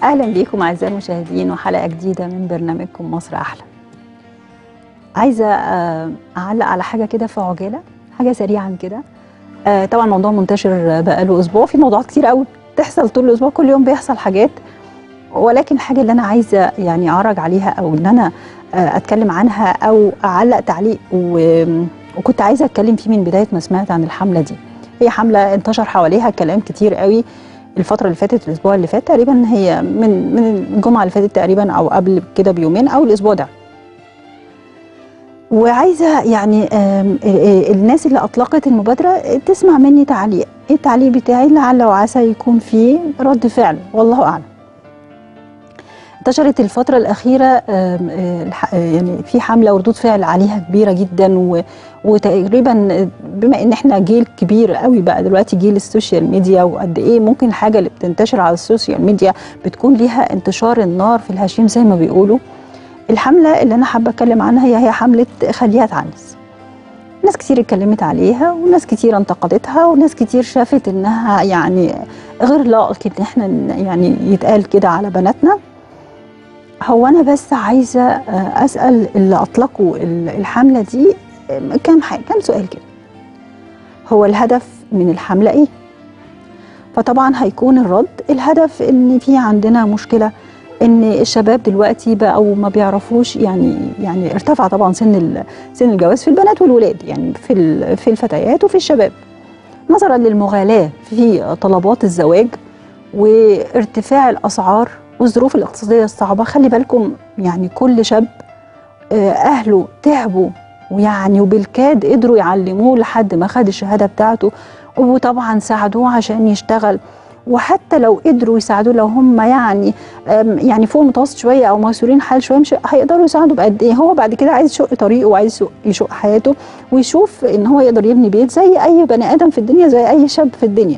اهلا بيكم اعزائي المشاهدين وحلقه جديده من برنامجكم مصر احلى عايزه آه، اعلق على حاجه كده في عجاله حاجه سريعا كده آه، طبعا الموضوع منتشر بقاله اسبوع في موضوعات كتير قوي بتحصل طول الاسبوع كل يوم بيحصل حاجات ولكن الحاجه اللي انا عايزه يعني اعرج عليها او ان انا آه، اتكلم عنها او اعلق تعليق و- وكنت عايزه اتكلم فيه من بدايه ما سمعت عن الحمله دي هي حمله انتشر حواليها كلام كتير قوي الفتره اللي فاتت الاسبوع اللي فات تقريبا هي من من الجمعه اللي فاتت تقريبا او قبل كده بيومين او الاسبوع ده وعايزه يعني آم، آه، آه، الناس اللي اطلقت المبادره تسمع مني تعليق التعليق بتاعي لعل وعسى يكون فيه رد فعل والله اعلم انتشرت الفترة الأخيرة آم، آه، الح- آه، يعني في حملة وردود فعل عليها كبيرة جدا و- وتقريبا بما ان احنا جيل كبير قوي بقى دلوقتي جيل السوشيال ميديا وقد ايه ممكن الحاجة اللي بتنتشر على السوشيال ميديا بتكون ليها انتشار النار في الهشيم زي ما بيقولوا الحملة اللي انا حابة اتكلم عنها هي هي حملة خليها تعنس ناس كتير اتكلمت عليها وناس كتير انتقدتها وناس كتير شافت انها يعني غير لائق ان احنا ن- يعني يتقال كده على بناتنا هو انا بس عايزه آه، اسال اللي اطلقوا ال- الحمله دي آه، كام حاجه كام سؤال كده هو الهدف من الحمله ايه فطبعا هيكون الرد الهدف ان في عندنا مشكله ان الشباب دلوقتي بقوا ما بيعرفوش يعني يعني ارتفع طبعا سن ال- سن الجواز في البنات والولاد يعني في ال- في الفتيات وفي الشباب نظرا للمغالاه في طلبات الزواج وارتفاع الاسعار والظروف الاقتصاديه الصعبه خلي بالكم يعني كل شاب آه، اهله تعبوا ويعني وبالكاد قدروا يعلموه لحد ما خد الشهاده بتاعته وطبعا ساعدوه عشان يشتغل وحتى لو قدروا يساعدوه لو هم يعني آم، يعني فوق المتوسط شويه او ميسورين حال شويه مش هيقدروا يساعدوا بقد ايه هو بعد كده عايز يشق طريقه وعايز يشق- يشق حياته ويشوف ان هو يقدر يبني بيت زي اي بني ادم في الدنيا زي اي شاب في الدنيا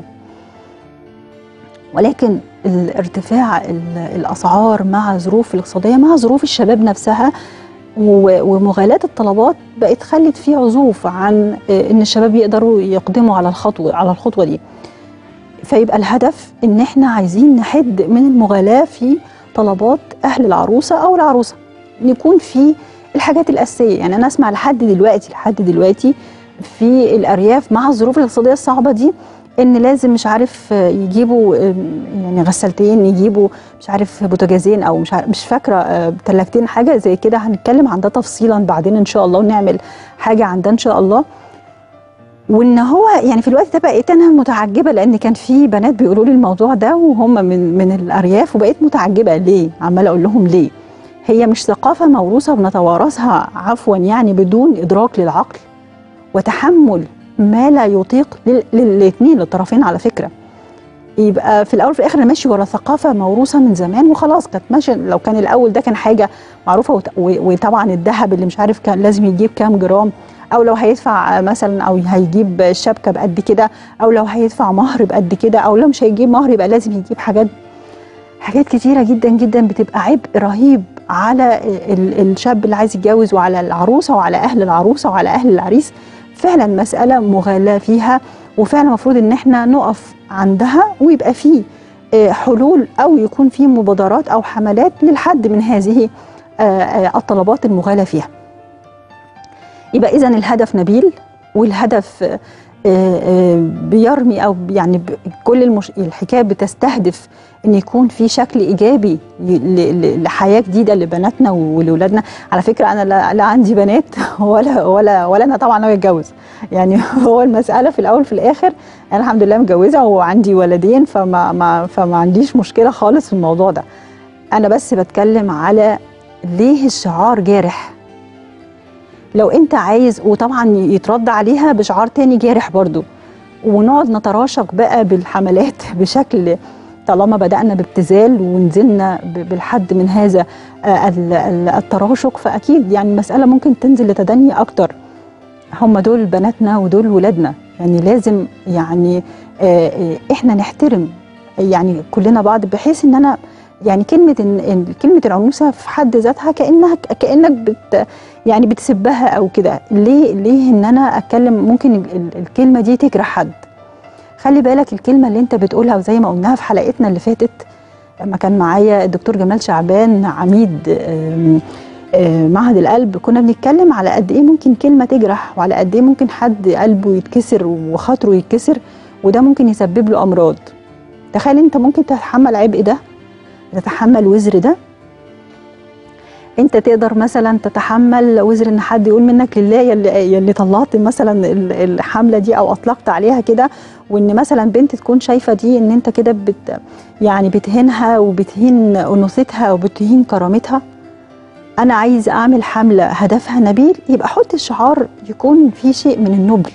ولكن الارتفاع ال- الاسعار مع الظروف الاقتصاديه مع ظروف الشباب نفسها و- ومغالاة الطلبات بقت خلت في عزوف عن آه، ان الشباب يقدروا يقدموا على الخطوه على الخطوه دي فيبقى الهدف ان احنا عايزين نحد من المغالاه في طلبات اهل العروسه او العروسه نكون في الحاجات الاساسيه يعني انا اسمع لحد دلوقتي لحد دلوقتي في الارياف مع الظروف الاقتصاديه الصعبه دي ان لازم مش عارف آه، يجيبوا آه، يعني غسالتين يجيبوا مش عارف بوتاجازين او مش عارف مش فاكره آه، تلاجتين حاجه زي كده هنتكلم عن ده تفصيلا بعدين ان شاء الله ونعمل حاجه عن ده ان شاء الله وان هو يعني في الوقت ده بقيت انا متعجبه لان كان في بنات بيقولوا لي الموضوع ده وهم من من الارياف وبقيت متعجبه ليه عماله اقول لهم ليه هي مش ثقافه موروثه بنتوارثها عفوا يعني بدون ادراك للعقل وتحمل ما لا يطيق للاثنين للطرفين على فكره يبقى في الاول وفي الاخر أنا ماشي ورا ثقافه موروثه من زمان وخلاص كانت ماشيه لو كان الاول ده كان حاجه معروفه وت- و- وطبعا الذهب اللي مش عارف كان لازم يجيب كام جرام او لو هيدفع مثلا او هيجيب الشبكه بقد كده او لو هيدفع مهر بقد كده او لو مش هيجيب مهر يبقى لازم يجيب حاجات حاجات كتيره جدا جدا بتبقى عبء رهيب على ال- الشاب اللي عايز يتجوز وعلى العروسه وعلى اهل العروسه وعلى اهل العريس فعلا مساله مغالاه فيها وفعلا المفروض ان احنا نقف عندها ويبقى فيه آه، حلول او يكون في مبادرات او حملات للحد من هذه آه، آه، الطلبات المغالى فيها. يبقى اذا الهدف نبيل والهدف آه، آه، بيرمي او يعني ب- كل المش... الحكايه بتستهدف ان يكون في شكل ايجابي ي- ل- ل- لحياه جديده لبناتنا ولولادنا على فكره انا لا, لا عندي بنات ولا ولا ولا انا طبعا ناويه اتجوز يعني هو المساله في الاول في الاخر انا الحمد لله متجوزه وعندي ولدين فما ما فما عنديش مشكله خالص في الموضوع ده انا بس بتكلم على ليه الشعار جارح لو انت عايز وطبعا يترد عليها بشعار تاني جارح برضو ونقعد نتراشق بقى بالحملات بشكل طالما بدأنا بابتذال ونزلنا ب- بالحد من هذا آه، ال- ال- التراشق فأكيد يعني المسألة ممكن تنزل لتدني أكتر هم دول بناتنا ودول ولادنا يعني لازم يعني آه، آه، احنا نحترم يعني كلنا بعض بحيث ان انا يعني كلمه إن إن كلمه العنوسه في حد ذاتها كانها كانك بت يعني بتسبها او كده ليه ليه ان انا اتكلم ممكن ال- ال- الكلمه دي تجرح حد خلي بالك الكلمه اللي انت بتقولها وزي ما قلناها في حلقتنا اللي فاتت لما كان معايا الدكتور جمال شعبان عميد آم، آم، معهد القلب كنا بنتكلم على قد ايه ممكن كلمه تجرح وعلى قد ايه ممكن حد قلبه يتكسر وخاطره يتكسر وده ممكن يسبب له امراض تخيل انت ممكن تتحمل عبء ده تتحمل وزر ده انت تقدر مثلا تتحمل وزر ان حد يقول منك لله يلي, يلي طلعت مثلا ال- الحمله دي او اطلقت عليها كده وان مثلا بنت تكون شايفه دي ان انت كده بت يعني بتهينها وبتهين انوثتها وبتهين كرامتها انا عايز اعمل حمله هدفها نبيل يبقى حط الشعار يكون في شيء من النبل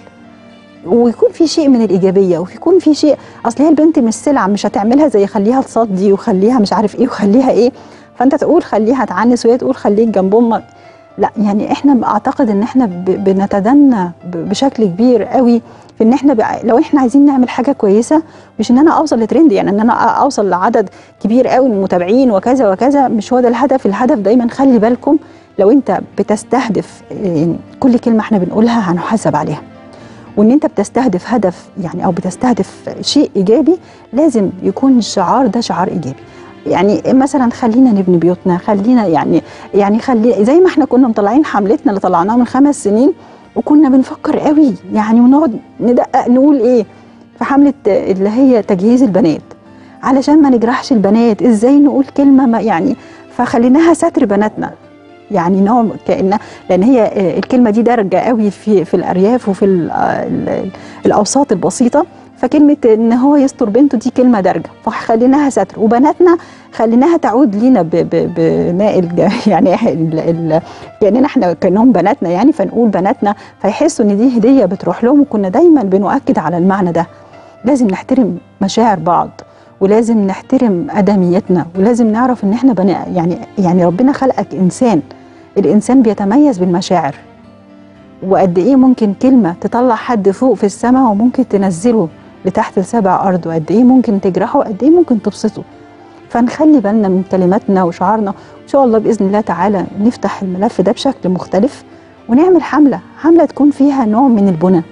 ويكون في شيء من الايجابيه ويكون في شيء اصل هي البنت مش سلعه مش هتعملها زي خليها تصدي وخليها مش عارف ايه وخليها ايه فانت تقول خليها تعنس وهي تقول خليك جنب امك لا يعني احنا اعتقد ان احنا ب- بنتدنى ب- بشكل كبير قوي في ان احنا بع- لو احنا عايزين نعمل حاجه كويسه مش ان انا اوصل لترند يعني ان انا أ- اوصل لعدد كبير قوي من المتابعين وكذا وكذا مش هو ده الهدف الهدف دايما خلي بالكم لو انت بتستهدف يعني كل كلمه احنا بنقولها هنحاسب عليها وان انت بتستهدف هدف يعني او بتستهدف شيء ايجابي لازم يكون الشعار ده شعار ايجابي يعني مثلا خلينا نبني بيوتنا خلينا يعني يعني خلي زي ما احنا كنا مطلعين حملتنا اللي طلعناها من خمس سنين وكنا بنفكر قوي يعني ونقعد ندقق نقول ايه في حمله اللي هي تجهيز البنات علشان ما نجرحش البنات ازاي نقول كلمه ما يعني فخليناها ستر بناتنا يعني نوع كأن لان هي آه، الكلمه دي دارجه قوي في في الارياف وفي ال- آه، ال- الاوساط البسيطه فكلمه ان هو يستر بنته دي كلمه دارجه فخليناها ستر وبناتنا خليناها تعود لينا ب- ب- بناء الج- يعني ال- ال- كاننا احنا كانهم بناتنا يعني فنقول بناتنا فيحسوا ان دي هديه بتروح لهم وكنا دايما بنؤكد على المعنى ده لازم نحترم مشاعر بعض ولازم نحترم ادميتنا ولازم نعرف ان احنا بني يعني يعني ربنا خلقك انسان الانسان بيتميز بالمشاعر وقد ايه ممكن كلمه تطلع حد فوق في السماء وممكن تنزله لتحت لسبع ارض وقد ايه ممكن تجرحه وقد ايه ممكن تبسطه فنخلي بالنا من كلماتنا وشعارنا وان شاء الله باذن الله تعالى نفتح الملف ده بشكل مختلف ونعمل حمله حمله تكون فيها نوع من البنى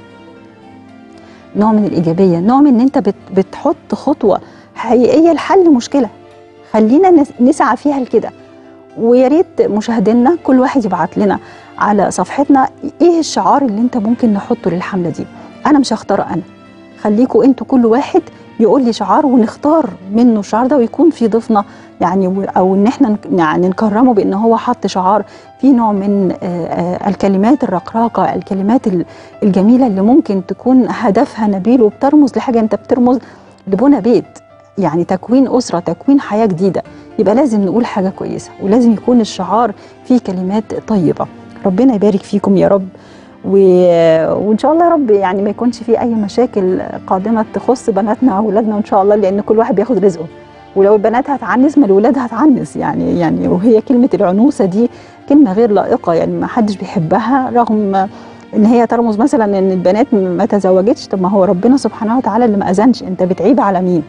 نوع من الايجابيه نوع من ان انت بت بتحط خطوه حقيقيه لحل مشكله خلينا نس- نسعى فيها لكده ويا ريت مشاهدينا كل واحد يبعت لنا على صفحتنا ايه الشعار اللي انت ممكن نحطه للحمله دي انا مش هختاره انا خليكوا انتوا كل واحد يقول لي شعار ونختار منه الشعار ده ويكون في ضيفنا يعني و- او ان احنا نك- يعني نكرمه بان هو حط شعار فيه نوع من آه، آه، الكلمات الرقراقه الكلمات ال- الجميله اللي ممكن تكون هدفها نبيل وبترمز لحاجه انت بترمز لبنى بيت يعني تكوين اسره تكوين حياه جديده يبقى لازم نقول حاجه كويسه ولازم يكون الشعار فيه كلمات طيبه ربنا يبارك فيكم يا رب و... وان شاء الله يا رب يعني ما يكونش في اي مشاكل قادمه تخص بناتنا واولادنا ان شاء الله لان كل واحد بياخد رزقه ولو البنات هتعنس ما الولاد هتعنس يعني يعني وهي كلمه العنوسه دي كلمه غير لائقه يعني ما حدش بيحبها رغم ان هي ترمز مثلا ان البنات ما تزوجتش طب ما هو ربنا سبحانه وتعالى اللي ما اذنش انت بتعيب على مين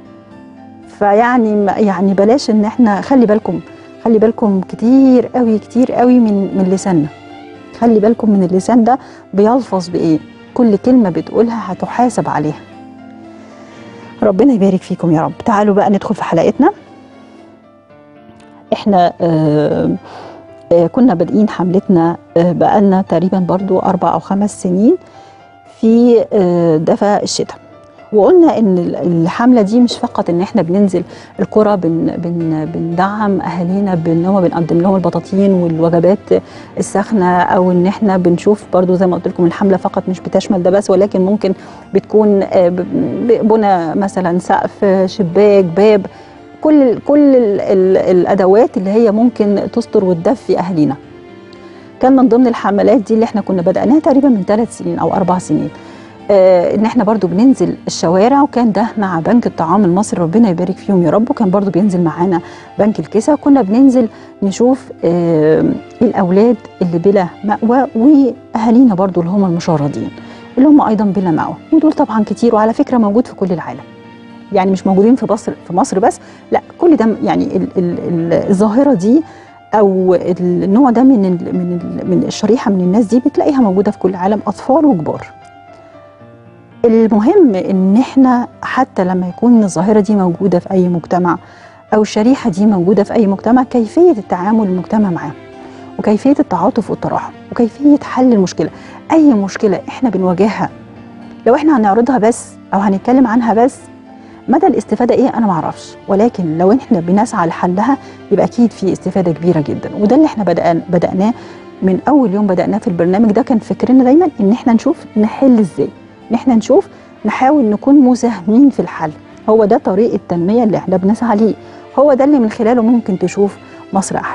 فيعني يعني بلاش ان احنا خلي بالكم خلي بالكم كتير قوي كتير قوي من من لساننا خلي بالكم من اللسان ده بيلفظ بايه كل كلمه بتقولها هتحاسب عليها ربنا يبارك فيكم يا رب تعالوا بقى ندخل في حلقتنا احنا آه آه كنا بادئين حملتنا آه بقالنا تقريبا برضو اربع او خمس سنين في آه دفا الشتاء وقلنا ان الحمله دي مش فقط ان احنا بننزل القرى بن بن بندعم اهالينا بان هم بنقدم لهم البطاطين والوجبات الساخنه او ان احنا بنشوف برضو زي ما قلت لكم الحمله فقط مش بتشمل ده بس ولكن ممكن بتكون آه، ب- ب- بنى مثلا سقف شباك باب كل كل ال ال الادوات اللي هي ممكن تستر وتدفي اهالينا كان من ضمن الحملات دي اللي احنا كنا بدأناها تقريبا من ثلاث سنين او اربع سنين آه ان احنا برضو بننزل الشوارع وكان ده مع بنك الطعام المصري ربنا يبارك فيهم يا رب وكان برضو بينزل معانا بنك الكسا وكنا بننزل نشوف آه الاولاد اللي بلا مأوى واهالينا برضو اللي هم المشردين اللي هم ايضا بلا مأوى ودول طبعا كتير وعلى فكره موجود في كل العالم يعني مش موجودين في مصر في مصر بس لا كل ده يعني ال ال ال الظاهره دي او النوع ده من ال من ال من الشريحه من الناس دي بتلاقيها موجوده في كل العالم اطفال وكبار المهم ان احنا حتى لما يكون الظاهره دي موجوده في اي مجتمع او الشريحه دي موجوده في اي مجتمع كيفيه التعامل المجتمع معاهم وكيفيه التعاطف والتراحم وكيفيه حل المشكله اي مشكله احنا بنواجهها لو احنا هنعرضها بس او هنتكلم عنها بس مدى الاستفاده ايه انا معرفش ولكن لو احنا بنسعى لحلها يبقى اكيد في استفاده كبيره جدا وده اللي احنا بدأنا بدأناه من اول يوم بدأناه في البرنامج ده كان فكرنا دايما ان احنا نشوف نحل ازاي ان احنا نشوف نحاول نكون مساهمين في الحل هو ده طريق التنميه اللي احنا بنسعى ليه هو ده اللي من خلاله ممكن تشوف مصر احلى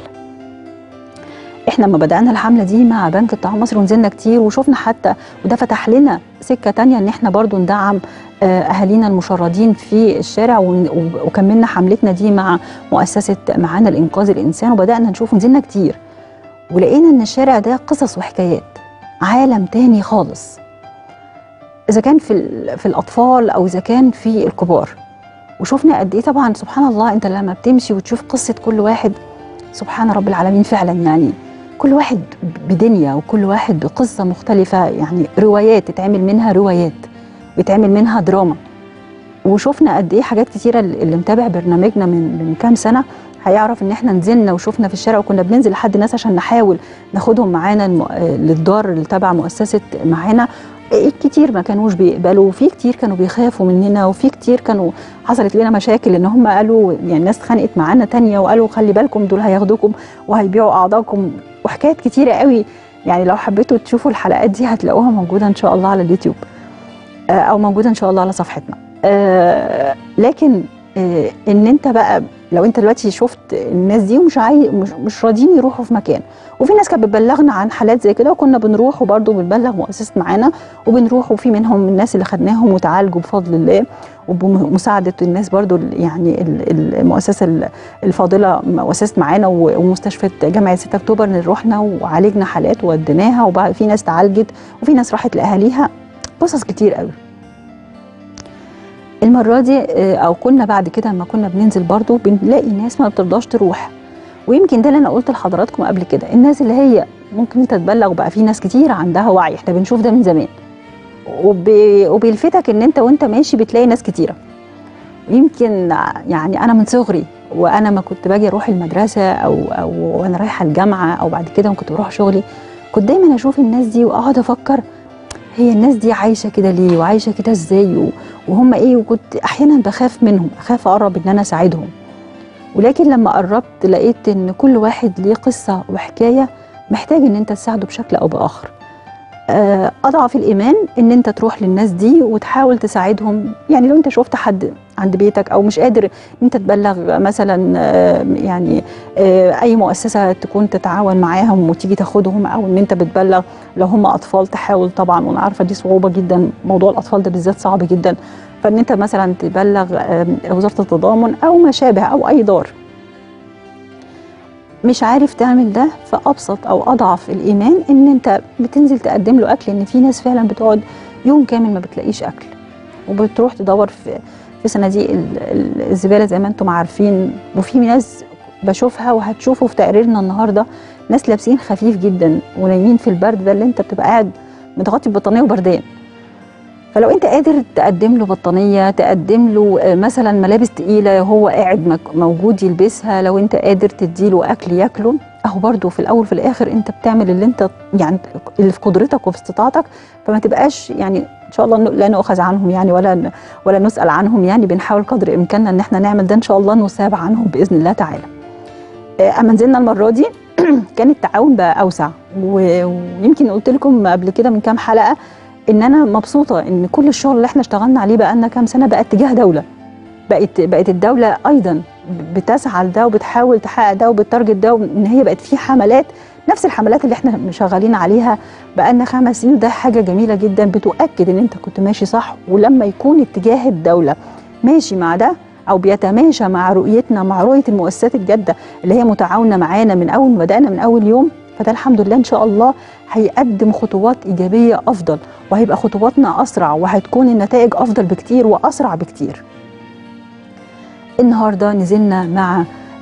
احنا لما بدأنا الحملة دي مع بنك الطعام مصر ونزلنا كتير وشفنا حتى وده فتح لنا سكة تانية ان احنا برضو ندعم اهالينا المشردين في الشارع وكملنا حملتنا دي مع مؤسسة معانا الانقاذ الانسان وبدأنا نشوف نزلنا كتير ولقينا ان الشارع ده قصص وحكايات عالم تاني خالص اذا كان في في الاطفال او اذا كان في الكبار وشفنا قد ايه طبعا سبحان الله انت لما بتمشي وتشوف قصه كل واحد سبحان رب العالمين فعلا يعني كل واحد بدنيا وكل واحد بقصه مختلفه يعني روايات تتعمل منها روايات بيتعمل منها دراما وشفنا قد ايه حاجات كتيره اللي متابع برنامجنا من من كام سنه هيعرف ان احنا نزلنا وشفنا في الشارع وكنا بننزل لحد الناس عشان نحاول ناخدهم معانا للدار اللي تبع مؤسسه معانا كتير ما كانوش بيقبلوا وفي كتير كانوا بيخافوا مننا وفي كتير كانوا حصلت لنا مشاكل ان هم قالوا يعني الناس اتخانقت معانا تانية وقالوا خلي بالكم دول هياخدوكم وهيبيعوا اعضائكم وحكايات كتيره قوي يعني لو حبيتوا تشوفوا الحلقات دي هتلاقوها موجوده ان شاء الله على اليوتيوب او موجوده ان شاء الله على صفحتنا لكن ان انت بقى لو انت دلوقتي شفت الناس دي ومش عاي... مش, مش راضيين يروحوا في مكان وفي ناس كانت بتبلغنا عن حالات زي كده وكنا بنروح وبرضه بنبلغ مؤسسه معانا وبنروح وفي منهم الناس اللي خدناهم وتعالجوا بفضل الله وبمساعده الناس برضه يعني المؤسسه الفاضله مؤسسه معانا ومستشفى جامعه 6 اكتوبر رحنا وعالجنا حالات ووديناها وبعد في ناس تعالجت وفي ناس راحت لاهاليها قصص كتير قوي المره دي او كنا بعد كده لما كنا بننزل برضو بنلاقي ناس ما بترضاش تروح ويمكن ده اللي انا قلت لحضراتكم قبل كده الناس اللي هي ممكن انت تبلغ وبقى في ناس كتير عندها وعي احنا بنشوف ده من زمان وبي وبيلفتك ان انت وانت ماشي بتلاقي ناس كتيره يمكن يعني انا من صغري وانا ما كنت باجي اروح المدرسه او او وانا رايحه الجامعه او بعد كده كنت بروح شغلي كنت دايما اشوف الناس دي واقعد افكر هي الناس دي عايشه كده ليه وعايشه كده ازاي وهم ايه وكنت احيانا بخاف منهم اخاف اقرب ان انا اساعدهم ولكن لما قربت لقيت ان كل واحد ليه قصه وحكايه محتاج ان انت تساعده بشكل او باخر اضعف الايمان ان انت تروح للناس دي وتحاول تساعدهم يعني لو انت شفت حد عند بيتك او مش قادر ان انت تبلغ مثلا يعني اي مؤسسه تكون تتعاون معاهم وتيجي تاخدهم او ان انت بتبلغ لو هم اطفال تحاول طبعا وانا عارفه دي صعوبه جدا موضوع الاطفال ده بالذات صعب جدا فان انت مثلا تبلغ وزاره التضامن او ما شابه او اي دار مش عارف تعمل ده فابسط او اضعف الايمان ان انت بتنزل تقدم له اكل ان في ناس فعلا بتقعد يوم كامل ما بتلاقيش اكل وبتروح تدور في في صناديق الزباله زي ما انتم عارفين وفي ناس بشوفها وهتشوفوا في تقريرنا النهارده ناس لابسين خفيف جدا ونايمين في البرد ده اللي انت بتبقى قاعد متغطي ببطانيه وبردان فلو انت قادر تقدم له بطانيه تقدم له مثلا ملابس تقيله هو قاعد موجود يلبسها لو انت قادر تديله اكل ياكله اهو برضه في الاول في الاخر انت بتعمل اللي انت يعني اللي في قدرتك وفي استطاعتك فما تبقاش يعني ان شاء الله لا نؤخذ عنهم يعني ولا ولا نسال عنهم يعني بنحاول قدر امكاننا ان احنا نعمل ده ان شاء الله نثاب عنهم باذن الله تعالى. اما نزلنا المره دي كان التعاون بقى اوسع ويمكن قلت لكم قبل كده من كام حلقه ان انا مبسوطه ان كل الشغل اللي احنا اشتغلنا عليه بقى لنا كام سنه بقى اتجاه دوله بقت بقت الدوله ايضا بتسعى لده وبتحاول تحقق ده وبتارجت ده ان هي بقت في حملات نفس الحملات اللي احنا شغالين عليها بقى لنا خمس سنين ده حاجه جميله جدا بتؤكد ان انت كنت ماشي صح ولما يكون اتجاه الدوله ماشي مع ده او بيتماشى مع رؤيتنا مع رؤيه المؤسسات الجاده اللي هي متعاونه معانا من اول ما بدانا من اول يوم فده الحمد لله ان شاء الله هيقدم خطوات ايجابيه افضل وهيبقى خطواتنا اسرع وهتكون النتائج افضل بكتير واسرع بكتير. النهارده نزلنا مع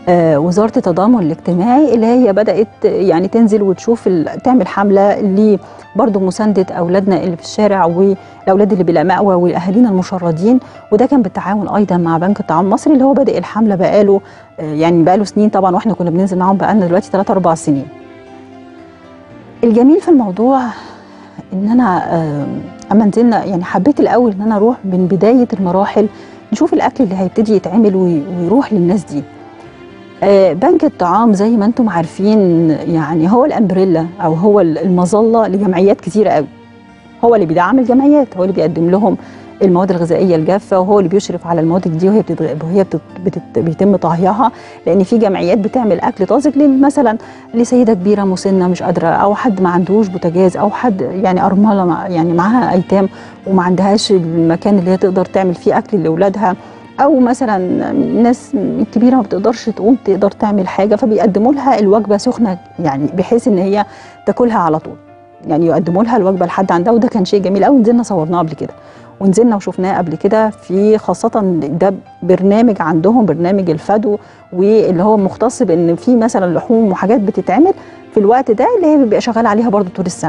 آه، وزاره التضامن الاجتماعي اللي هي بدات يعني تنزل وتشوف ال- تعمل حمله ل برضه مسانده اولادنا اللي في الشارع والاولاد اللي بلا مأوى والاهالينا المشردين وده كان بالتعاون ايضا مع بنك الطعام المصري اللي هو بادئ الحمله بقاله آه، يعني بقاله سنين طبعا واحنا كنا بننزل معاهم بقالنا دلوقتي 3 4 سنين. الجميل في الموضوع ان انا آه، اما نزلنا يعني حبيت الاول ان انا اروح من بدايه المراحل نشوف الاكل اللي هيبتدي يتعمل وي- ويروح للناس دي. آه، بنك الطعام زي ما انتم عارفين يعني هو الامبريلا او هو المظله لجمعيات كتيره قوي. هو اللي بيدعم الجمعيات هو اللي بيقدم لهم المواد الغذائيه الجافه وهو اللي بيشرف على المواد دي وهي بتتغ... وهي بتت... بتت... بيتم طهيها لان في جمعيات بتعمل اكل طازج لل- مثلا لسيده كبيره مسنه مش قادره او حد ما عندوش بوتاجاز او حد يعني ارمله مع... يعني معاها ايتام وما عندهاش المكان اللي هي تقدر تعمل فيه اكل لاولادها او مثلا ناس كبيره ما بتقدرش تقوم تقدر تعمل حاجه فبيقدموا لها الوجبه سخنه يعني بحيث ان هي تاكلها على طول يعني يقدموا لها الوجبه لحد عندها وده كان شيء جميل قوي نزلنا صورناه قبل كده ونزلنا وشفناه قبل كده في خاصة ده برنامج عندهم برنامج الفدو واللي هو مختص بان في مثلا لحوم وحاجات بتتعمل في الوقت ده اللي هي بيبقى شغال عليها برضو طول السنة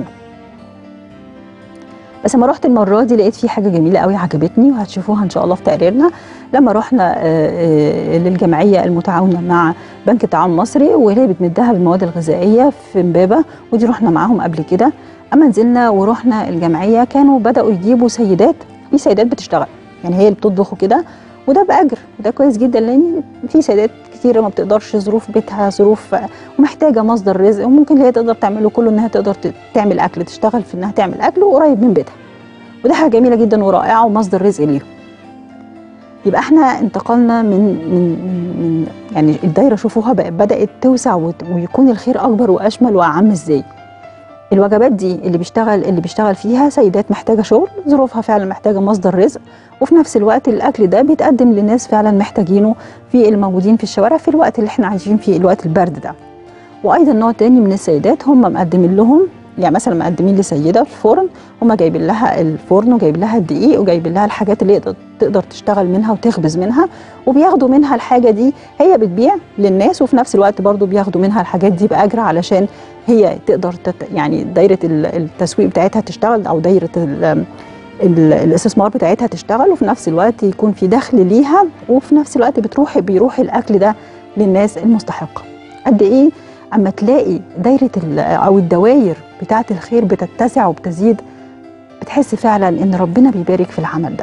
بس لما رحت المرة دي لقيت في حاجة جميلة قوي عجبتني وهتشوفوها ان شاء الله في تقريرنا لما رحنا آه، آه، للجمعية المتعاونة مع بنك الطعام المصري واللي هي بتمدها بالمواد الغذائية في امبابة ودي رحنا معاهم قبل كده اما نزلنا ورحنا الجمعيه كانوا بداوا يجيبوا سيدات في سيدات بتشتغل يعني هي اللي بتطبخ كده وده باجر وده كويس جدا لان في سيدات كتير ما بتقدرش ظروف بيتها ظروف ومحتاجه مصدر رزق وممكن اللي هي تقدر تعمله كله انها تقدر ت- تعمل اكل تشتغل في انها تعمل اكل وقريب من بيتها وده حاجه جميله جدا ورائعه ومصدر رزق ليهم يبقى احنا انتقلنا من من من, من يعني الدايره شوفوها بقى بدات توسع وت- ويكون الخير اكبر واشمل واعم ازاي الوجبات دي اللي بيشتغل اللي بيشتغل فيها سيدات محتاجه شغل ظروفها فعلا محتاجه مصدر رزق وفي نفس الوقت الاكل ده بيتقدم لناس فعلا محتاجينه في الموجودين في الشوارع في الوقت اللي احنا عايشين فيه الوقت البرد ده وايضا نوع تاني من السيدات هم مقدمين لهم يعني مثلا مقدمين لسيده في فرن هم جايبين لها الفرن وجايبين لها الدقيق وجايبين لها الحاجات اللي يقدر- تقدر تشتغل منها وتخبز منها وبياخدوا منها الحاجه دي هي بتبيع للناس وفي نفس الوقت برضو بياخدوا منها الحاجات دي باجر علشان هي تقدر تت يعني دايره ال- التسويق بتاعتها تشتغل او دايره ال- ال- الاستثمار بتاعتها تشتغل وفي نفس الوقت يكون في دخل ليها وفي نفس الوقت بتروح بيروح الاكل ده للناس المستحقه قد ايه اما تلاقي دايره ال- او الدواير بتاعه الخير بتتسع وبتزيد بتحس فعلا ان ربنا بيبارك في العمل ده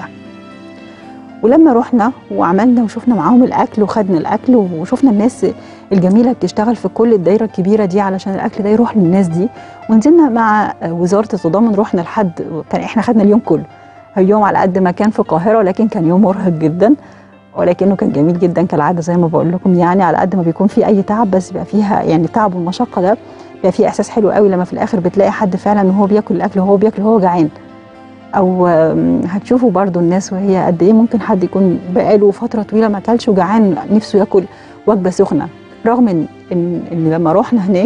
ولما رحنا وعملنا وشفنا معاهم الاكل وخدنا الاكل وشفنا الناس الجميله بتشتغل في كل الدايره الكبيره دي علشان الاكل ده يروح للناس دي ونزلنا مع وزاره التضامن رحنا لحد كان احنا خدنا اليوم كله اليوم على قد ما كان في القاهره ولكن كان يوم مرهق جدا ولكنه كان جميل جدا كالعاده زي ما بقول لكم يعني على قد ما بيكون في اي تعب بس بيبقى فيها يعني التعب والمشقه ده بيبقى فيه احساس حلو قوي لما في الاخر بتلاقي حد فعلا وهو بياكل الاكل وهو بياكل وهو جعان او آم، هتشوفوا برضو الناس وهي قد ايه ممكن حد يكون بقاله فتره طويله ما اكلش وجعان نفسه ياكل وجبه سخنه رغم ان ان, إن لما رحنا هناك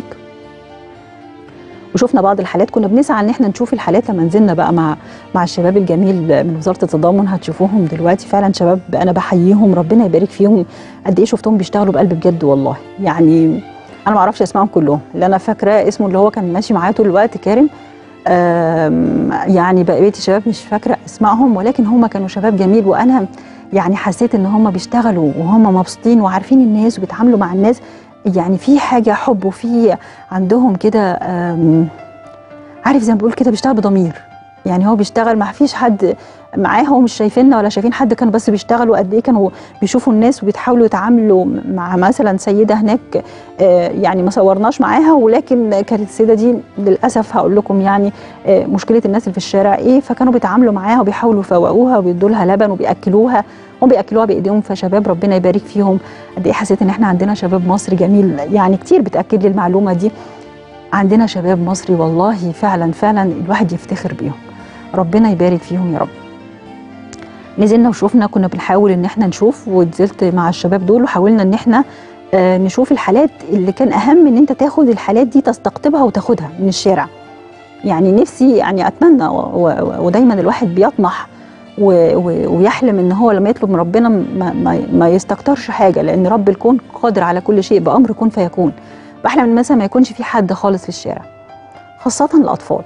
وشفنا بعض الحالات كنا بنسعى ان احنا نشوف الحالات لما نزلنا بقى مع مع الشباب الجميل من وزاره التضامن هتشوفوهم دلوقتي فعلا شباب انا بحييهم ربنا يبارك فيهم قد ايه شفتهم بيشتغلوا بقلب بجد والله يعني انا ما اعرفش اسمائهم كلهم اللي انا فاكراه اسمه اللي هو كان ماشي معايا طول الوقت كارم آم، يعني بقيه الشباب مش فاكره اسمائهم ولكن هم كانوا شباب جميل وانا يعني حسيت ان هم بيشتغلوا وهم مبسوطين وعارفين الناس وبيتعاملوا مع الناس يعني في حاجه حب وفي عندهم كده آم، عارف زي ما بقول كده بيشتغل بضمير يعني هو بيشتغل ما فيش حد معاه هو مش شايفيننا ولا شايفين حد كانوا بس بيشتغلوا قد ايه كانوا بيشوفوا الناس وبيتحاولوا يتعاملوا مع مثلا سيده هناك آه، يعني ما صورناش معاها ولكن كانت السيده دي للاسف هقول لكم يعني آه، مشكله الناس اللي في الشارع ايه فكانوا بيتعاملوا معاها وبيحاولوا يفوقوها وبيدوا لها لبن وبياكلوها هم بياكلوها بايديهم فشباب ربنا يبارك فيهم قد ايه حسيت ان احنا عندنا شباب مصري جميل يعني كتير بتاكد لي المعلومه دي عندنا شباب مصري والله فعلا فعلا الواحد يفتخر بيهم ربنا يبارك فيهم يا رب نزلنا وشوفنا كنا بنحاول ان احنا نشوف ونزلت مع الشباب دول وحاولنا ان احنا آه، نشوف الحالات اللي كان اهم ان انت تاخد الحالات دي تستقطبها وتاخدها من الشارع يعني نفسي يعني اتمنى و- و- ودايما الواحد بيطمح و- و- ويحلم ان هو لما يطلب من ربنا ما, ما, ما يستكترش حاجه لان رب الكون قادر على كل شيء بامر كن فيكون بحلم ان مثلا ما يكونش في حد خالص في الشارع خاصه الاطفال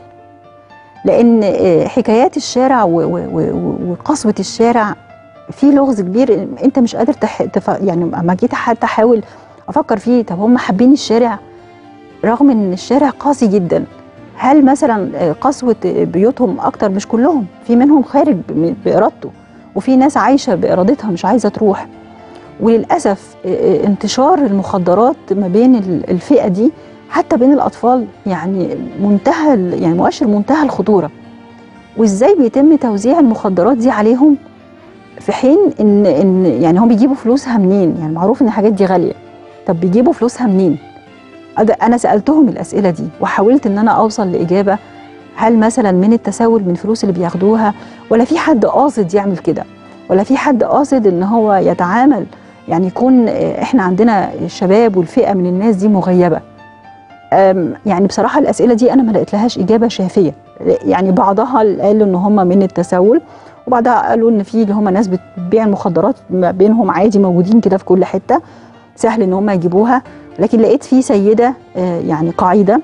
لان آه، حكايات الشارع و- و- و- وقسوه الشارع في لغز كبير انت مش قادر تح... تف... يعني اما جيت حتى احاول افكر فيه طب هم حابين الشارع رغم ان الشارع قاسي جدا هل مثلا آه، قسوه بيوتهم اكتر مش كلهم في منهم خارج ب- بارادته وفي ناس عايشه بارادتها مش عايزه تروح وللاسف آه، آه، انتشار المخدرات ما بين ال- الفئه دي حتى بين الاطفال يعني منتهى ال- يعني مؤشر منتهى الخطوره وازاي بيتم توزيع المخدرات دي عليهم في حين ان ان يعني هم بيجيبوا فلوسها منين يعني معروف ان الحاجات دي غاليه طب بيجيبوا فلوسها منين أد- انا سالتهم الاسئله دي وحاولت ان انا اوصل لاجابه هل مثلا من التسول من الفلوس اللي بياخدوها ولا في حد قاصد يعمل كده ولا في حد قاصد ان هو يتعامل يعني يكون آه، احنا عندنا الشباب والفئه من الناس دي مغيبه أم، يعني بصراحه الاسئله دي انا ما لقيت لهاش اجابه شافيه يعني بعضها قالوا ان هم من التسول وبعدها قالوا ان في اللي هم ناس بتبيع المخدرات ما بينهم عادي موجودين كده في كل حته سهل ان هم يجيبوها لكن لقيت في سيده آه، يعني قاعده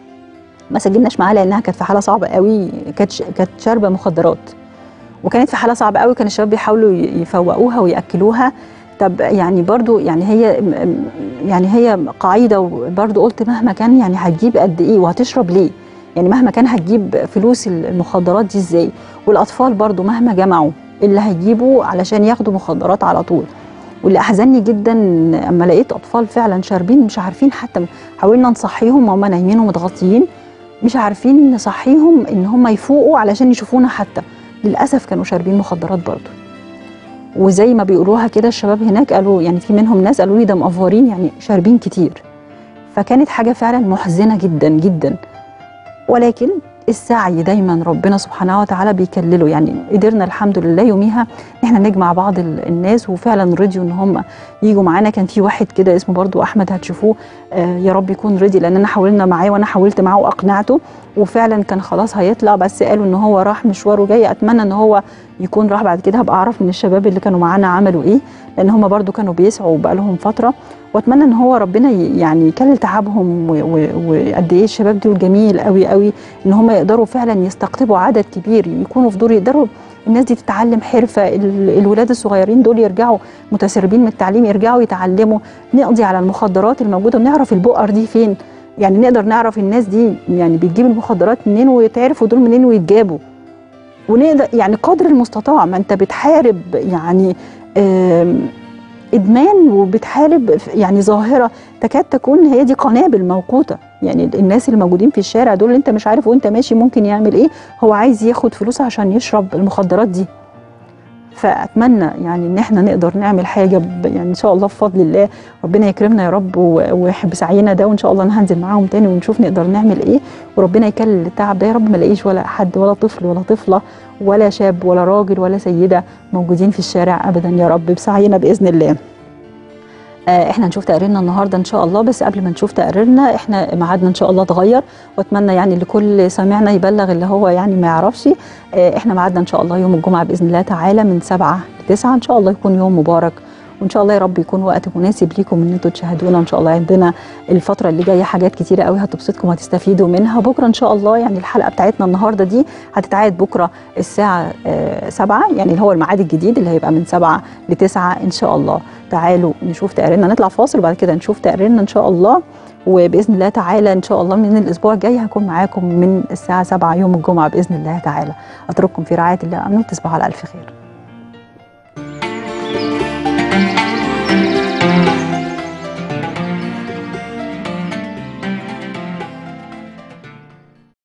ما سجلناش معاها لانها كانت في حاله صعبه قوي كانت ش- كانت شاربه مخدرات وكانت في حاله صعبه قوي كان الشباب بيحاولوا ي- يفوقوها وياكلوها طب يعني برضو يعني هي م- م- يعني هي قاعده وبرضو قلت مهما كان يعني هتجيب قد ايه وهتشرب ليه يعني مهما كان هتجيب فلوس المخدرات دي ازاي والاطفال برضو مهما جمعوا اللي هيجيبوا علشان ياخدوا مخدرات على طول واللي احزنني جدا اما لقيت اطفال فعلا شاربين مش عارفين حتى حاولنا نصحيهم وهم نايمين ومتغطيين مش عارفين نصحيهم ان هم يفوقوا علشان يشوفونا حتى للاسف كانوا شاربين مخدرات برضو وزي ما بيقولوها كده الشباب هناك قالوا يعني في منهم ناس قالوا لي ده مقفورين يعني شاربين كتير فكانت حاجه فعلا محزنه جدا جدا ولكن السعي دايما ربنا سبحانه وتعالى بيكلله يعني قدرنا الحمد لله يوميها ان احنا نجمع بعض ال- الناس وفعلا رضيوا ان هم يجوا معانا كان في واحد كده اسمه برضو احمد هتشوفوه آه يا رب يكون رضي لان انا حاولنا معاه وانا حاولت معاه واقنعته وفعلا كان خلاص هيطلع بس قالوا ان هو راح مشواره جاي اتمنى ان هو يكون راح بعد كده هبقى اعرف من الشباب اللي كانوا معانا عملوا ايه لان هم برضو كانوا بيسعوا بقى لهم فتره واتمنى ان هو ربنا ي- يعني يكلل تعبهم و- و- وقد ايه الشباب دول جميل قوي قوي ان هم يقدروا فعلا يستقطبوا عدد كبير يكونوا في دور يقدروا الناس دي تتعلم حرفه ال- الولاد الصغيرين دول يرجعوا متسربين من التعليم يرجعوا يتعلموا نقضي على المخدرات الموجوده ونعرف البؤر دي فين يعني نقدر نعرف الناس دي يعني بتجيب المخدرات منين ويتعرفوا دول منين ويتجابوا ونقدر يعني قدر المستطاع ما انت بتحارب يعني آم، ادمان وبتحارب يعني ظاهره تكاد تكون هي دي قنابل موقوته يعني الناس اللي موجودين في الشارع دول اللي انت مش عارف وانت ماشي ممكن يعمل ايه هو عايز ياخد فلوس عشان يشرب المخدرات دي فاتمنى يعني ان احنا نقدر نعمل حاجه ب- يعني ان شاء الله بفضل الله ربنا يكرمنا يا رب و- ويحب سعينا ده وان شاء الله انا هنزل معاهم تاني ونشوف نقدر نعمل ايه وربنا يكلل التعب ده يا رب ما الاقيش ولا حد ولا طفل ولا طفله ولا شاب ولا راجل ولا سيده موجودين في الشارع ابدا يا رب بسعينا باذن الله آه، احنا هنشوف تقريرنا النهارده ان شاء الله بس قبل ما نشوف تقريرنا احنا ميعادنا ان شاء الله اتغير واتمنى يعني لكل سامعنا يبلغ اللي هو يعني ما يعرفش آه، احنا ميعادنا ان شاء الله يوم الجمعه باذن الله تعالى من 7 ل 9 ان شاء الله يكون يوم مبارك وان شاء الله يا رب يكون وقت مناسب ليكم ان انتوا تشاهدونا ان شاء الله عندنا الفتره اللي جايه حاجات كتيره قوي هتبسطكم وهتستفيدوا منها بكره ان شاء الله يعني الحلقه بتاعتنا النهارده دي هتتعاد بكره الساعه 7 يعني اللي هو الميعاد الجديد اللي هيبقى من 7 ل 9 ان شاء الله تعالوا نشوف تقريرنا نطلع فاصل وبعد كده نشوف تقريرنا ان شاء الله وباذن الله تعالى ان شاء الله من الاسبوع الجاي هكون معاكم من الساعه 7 يوم الجمعه باذن الله تعالى اترككم في رعايه الله امين تصبحوا على الف خير